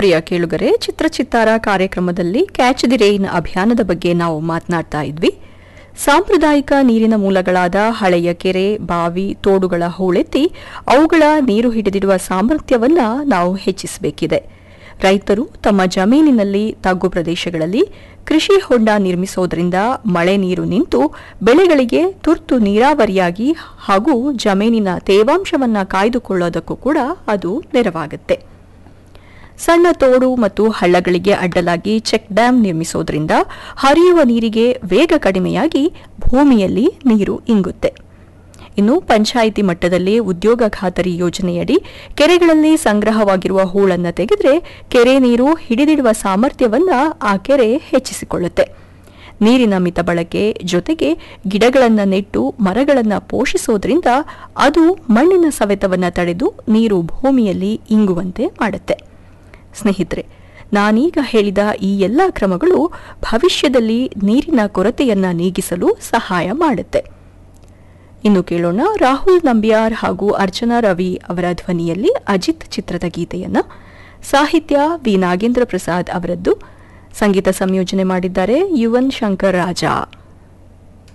ಪ್ರಿಯ ಕೇಳುಗರೆ ಚಿತ್ರಚಿತ್ತಾರ ಕಾರ್ಯಕ್ರಮದಲ್ಲಿ catch the rain ಅಭಿಯಾನದ ಬಗ್ಗೆ ನಾವು ಮಾತನಾಡ್ತಾ ಇದ್ವಿ ಸಾಂಪ್ರದಾಯಿಕ ನೀರಿನ ಮೂಲಗಳಾದ ಹಳೆಯ ಕೆರೆ ಬಾವಿ ತೋಡುಗಳ ಹೂಳೆತ್ತಿ ಅವುಗಳ ನೀರು ಹಿಡಿದಿಡುವ ಸಾಮರ್ಥ್ಯವನ್ನ ನಾವು ಹೆಚ್ಚಿಸಬೇಕಿದೆ ರೈತರು ತಮ್ಮ ಜಮೀನಿನಲ್ಲಿ ತಗ್ಗು ಪ್ರದೇಶಗಳಲ್ಲಿ ಕೃಷಿ ಹೊಂಡ ನಿರ್ಮಿಸೋದ್ರಿಂದ ಮಳೆ ನೀರು ನಿಂತು ಬೆಳೆಗಳಿಗೆ ತುರ್ತು ನೀರಾವರಿಯಾಗಿ ಹಾಗೂ ಜಮೀನಿನ ತೇವಾಂಶವನ್ನ ಕಾಯ್ದುಕೊಳ್ಳೋದಕ್ಕೂ ಕೂಡ ಅದು ನೆರವಾಗುತ್ತೆ ಸಣ್ಣ ತೋಡು ಮತ್ತು ಹಳ್ಳಗಳಿಗೆ ಅಡ್ಡಲಾಗಿ ಚೆಕ್ ಡ್ಯಾಂ ನಿರ್ಮಿಸೋದ್ರಿಂದ ಹರಿಯುವ ನೀರಿಗೆ ವೇಗ ಕಡಿಮೆಯಾಗಿ ಭೂಮಿಯಲ್ಲಿ ನೀರು ಇಂಗುತ್ತೆ ಇನ್ನು ಪಂಚಾಯಿತಿ ಮಟ್ಟದಲ್ಲಿ ಉದ್ಯೋಗ ಖಾತರಿ ಯೋಜನೆಯಡಿ ಕೆರೆಗಳಲ್ಲಿ ಸಂಗ್ರಹವಾಗಿರುವ ಹೂಳನ್ನು ತೆಗೆದರೆ ಕೆರೆ ನೀರು ಹಿಡಿದಿಡುವ ಸಾಮರ್ಥ್ಯವನ್ನ ಆ ಕೆರೆ ಹೆಚ್ಚಿಸಿಕೊಳ್ಳುತ್ತೆ ನೀರಿನ ಮಿತ ಬಳಕೆ ಜೊತೆಗೆ ಗಿಡಗಳನ್ನು ನೆಟ್ಟು ಮರಗಳನ್ನು ಪೋಷಿಸೋದ್ರಿಂದ ಅದು ಮಣ್ಣಿನ ಸವೆತವನ್ನು ತಡೆದು ನೀರು ಭೂಮಿಯಲ್ಲಿ ಇಂಗುವಂತೆ ಮಾಡುತ್ತೆ ಸ್ನೇಹಿತರೆ ನಾನೀಗ ಹೇಳಿದ ಈ ಎಲ್ಲ ಕ್ರಮಗಳು ಭವಿಷ್ಯದಲ್ಲಿ ನೀರಿನ ಕೊರತೆಯನ್ನ ನೀಗಿಸಲು ಸಹಾಯ ಮಾಡುತ್ತೆ ಇನ್ನು ಕೇಳೋಣ ರಾಹುಲ್ ನಂಬಿಯಾರ್ ಹಾಗೂ ಅರ್ಚನಾ ರವಿ ಅವರ ಧ್ವನಿಯಲ್ಲಿ ಅಜಿತ್ ಚಿತ್ರದ ಗೀತೆಯನ್ನ ಸಾಹಿತ್ಯ ವಿ ನಾಗೇಂದ್ರ ಪ್ರಸಾದ್ ಅವರದ್ದು ಸಂಗೀತ ಸಂಯೋಜನೆ ಮಾಡಿದ್ದಾರೆ ಯುವನ್ ಶಂಕರ್ ರಾಜಾ